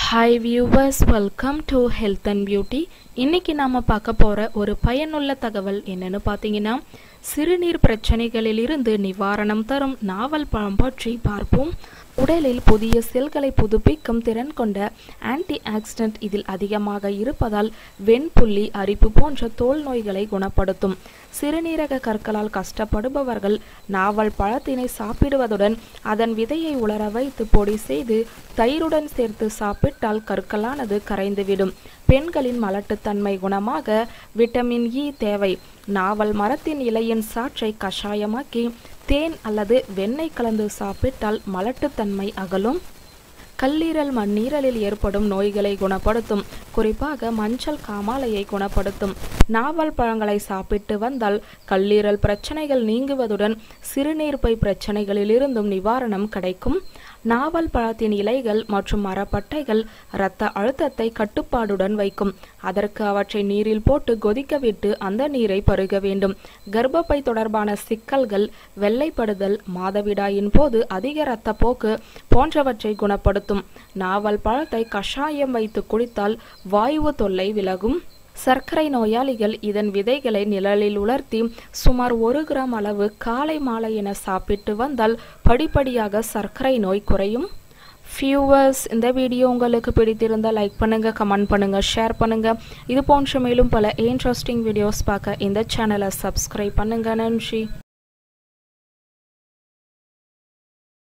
hi viewers welcome to health and beauty இன்னைக்கு நாம பார்க்க போற ஒரு பயனுள்ள தகவல் என்னன்னு பார்த்தீங்கன்னா சிறுநீர் பிரச்சனைகளில் இருந்து நிவாரணம் தரும் நாவல் பழம் பற்றி பார்ப்போம் உடலில் புதிய செல்களை புதுப்பிக்கும் திறன் கொண்ட ஆன்டி ஆக்சிடென்ட் இதில் அதிகமாக இருப்பதால் வெண்புள்ளி அரிப்பு போன்ற தோல் நோய்களை குணப்படுத்தும் சிறுநீரக கற்களால் கஷ்டப்படுபவர்கள் நாவல் பழத்தினை சாப்பிடுவதுடன் அதன் விதையை உலர வைத்து பொடி செய்து தயிருடன் சேர்த்து சாப்பிட்டால் கற்களானது கரைந்துவிடும் பெண்களின் மலட்டுத்தன்மை குணமாக விட்டமின் இ தேவை நாவல் மரத்தின் இலையின் சாற்றை கஷாயமாக்கி தேன் அல்லது வெண்ணெய் கலந்து சாப்பிட்டால் மலட்டுத்தன்மை அகலும் கல்லீரல் மண்ணீரலில் ஏற்படும் நோய்களை குணப்படுத்தும் குறிப்பாக மஞ்சள் காமாலையை குணப்படுத்தும் நாவல் பழங்களை சாப்பிட்டு வந்தால் கல்லீரல் பிரச்சனைகள் நீங்குவதுடன் சிறுநீர்ப்பை பிரச்சனைகளில் இருந்தும் நிவாரணம் கிடைக்கும் நாவல் பழத்தின் இலைகள் மற்றும் மரப்பட்டைகள் இரத்த அழுத்தத்தை கட்டுப்பாடுடன் வைக்கும் அதற்கு அவற்றை நீரில் போட்டு கொதிக்க விட்டு அந்த நீரை பருக வேண்டும் கர்ப்பப்பை தொடர்பான சிக்கல்கள் வெள்ளைப்படுதல் மாதவிடாயின் போது அதிக இரத்த போக்கு போன்றவற்றை குணப்படுத்தும் நாவல் பழத்தை கஷாயம் வைத்து குடித்தால் வாயு தொல்லை விலகும் சர்க்கரை நோயாளிகள் இதன் விதைகளை நிழலில் உலர்த்தி சுமார் ஒரு கிராம் அளவு காலை மாலை என சாப்பிட்டு வந்தால் படிப்படியாக சர்க்கரை நோய் குறையும் ஃபியூவர்ஸ் இந்த வீடியோ உங்களுக்கு பிடித்திருந்தால் லைக் பண்ணுங்க கமெண்ட் பண்ணுங்க ஷேர் பண்ணுங்க இது போன்ற மேலும் பல இன்ட்ரெஸ்டிங் வீடியோஸ் பார்க்க இந்த சேனலை சப்ஸ்கிரைப் பண்ணுங்க நன்றி